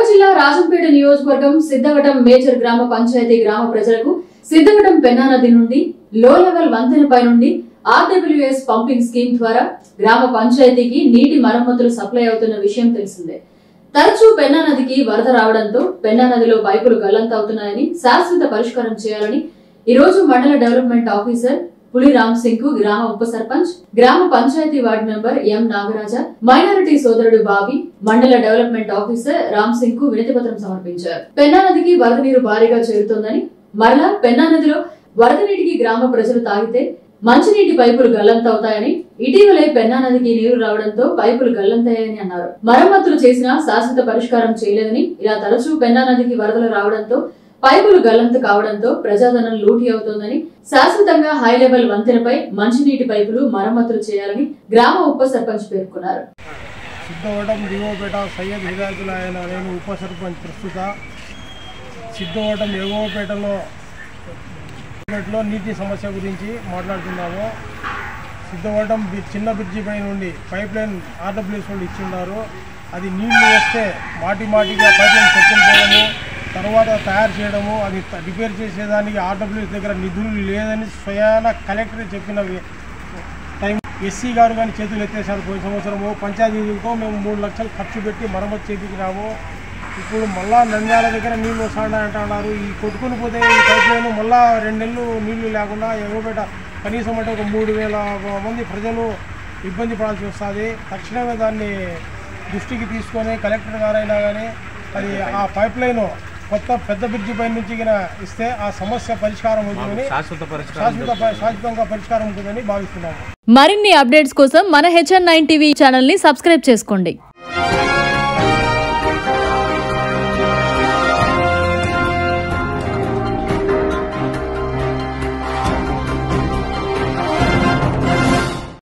జిల్లా రాజంపేట నియోజకవర్గం సిద్ధవటం మేజర్ గ్రామ పంచాయతీ గ్రామ ప్రజలకు సిద్ధవటం పెన్నా నది నుండి లో లెవెల్ వంతెనపై నుండి ఆర్డబ్ల్యూఎస్ పంపింగ్ స్కీమ్ ద్వారా గ్రామ పంచాయతీకి నీటి మరమ్మతులు సప్లై అవుతున్న విషయం తెలిసిందే తరచూ పెన్నా నదికి వరద రావడంతో పెన్నా నదిలో పైపులు గల్లంతవుతున్నాయని శాశ్వత పరిష్కారం చేయాలని ఈ రోజు మండల డెవలప్మెంట్ ఆఫీసర్ పులి రామ్ సింగ్ కు గ్రామ ఉప సర్పంచ్ గ్రామ panchayat ward member M Nagaraja minority సోదరుడు బాబీ మండల డెవలప్మెంట్ ఆఫీసర్ రామ్ సింగ్ కు వినతి పత్రం సమర్పించారు పెన్నా నదికి వరద నీరు భారీగా చేరుతోందని మరలా పెన్నా నదిలో వరద నీటికి గ్రామ ప్రజలు తాగితే మంచినీటి పైపులు గల్లంతవుతాయని ఇటీవలే పెన్నా నదికి నీరు రావడంతో పైపులు గల్లంతయ్యాయని అన్నారు మరమ్మతులు చేసినా శాశ్వత పరిష్కారం చేయలేదని ఇలా తరచూ పెన్నా నదికి వరదలు రావడంతో పైపులు గల్లంత కావడంతో ప్రజాధనం లూటీ అవుతోందని శాశ్వతంగా హై లెవెల్ వంతెనపై మంచినీటి పైపులు మరమ్మతులు చేయాలని గ్రామ ఉప సర్పంచ్ పేర్కొన్నారు సిద్ధవటం దిగువపేట సయ్యద్ హిదాయతుల్ ఆయన నేను ఉప సర్పంచ్ ప్రస్తుత సిద్ధవటం ఎగువపేటలో లో నీటి సమస్య గురించి మాట్లాడుతున్నాము సిద్ధవటం బి- చిన్న బ్రిడ్జి పై నుండి పైప్ లైన్ ఆర్డబ్ల్యూఎస్ వాళ్ళు ఇచ్చిన్నారు అది నీళ్లు వస్తే మాటి మాటిగా పైప్ లైన్ చెక్కించడము తర్వాత తయారు చేయడము అది త- రిపేర్ చేసేదానికి ఆర్డబ్ల్యూఎస్ దగ్గర నిధులు లేదని స్వయాన కలెక్టర్ చెప్పిన వి- టైం ఎస్సీ గారు కానీ చేతులు ఎత్తేసారు పోయిన సంవత్సరము పంచాయతీలతో మేము మూడు లక్షలు ఖర్చు పెట్టి మరమ్మతు చేపించినాము ఇప్పుడు మళ్ళా నంద్యాల దగ్గర నీళ్ళు వస్తాయంటే అన్నారు ఈ కొట్టుకుని పోతే ఈ పైప్ లైన్ మళ్ళా రెండు నెలలు నీళ్లు లేకుండా ఎగబెట్ట కనీసం అంటే ఒక మూడు వేల మంది ప్రజలు ఇబ్బంది పడాల్సి వస్తుంది తక్షణమే దాన్ని దృష్టికి తీసుకొని కలెక్టర్ గారైనా కానీ అది ఆ పైప్ లైన్ కొత్త పెద్ద బ్రిడ్జి పై నుంచి గిన ఇస్తే ఆ సమస్య పరిష్కారం అవుతుందని శాశ్వత పరిష్కారం శాశ్వత ప- శాశ్వతంగా పరిష్కారం ఉంటుందని భావిస్తున్నాము మరిన్ని అప్డేట్స్ కోసం మన హెచ్ఎన్ నైన్ టీవీ ఛానల్ని సబ్స్క్రైబ్ చేసుకోండి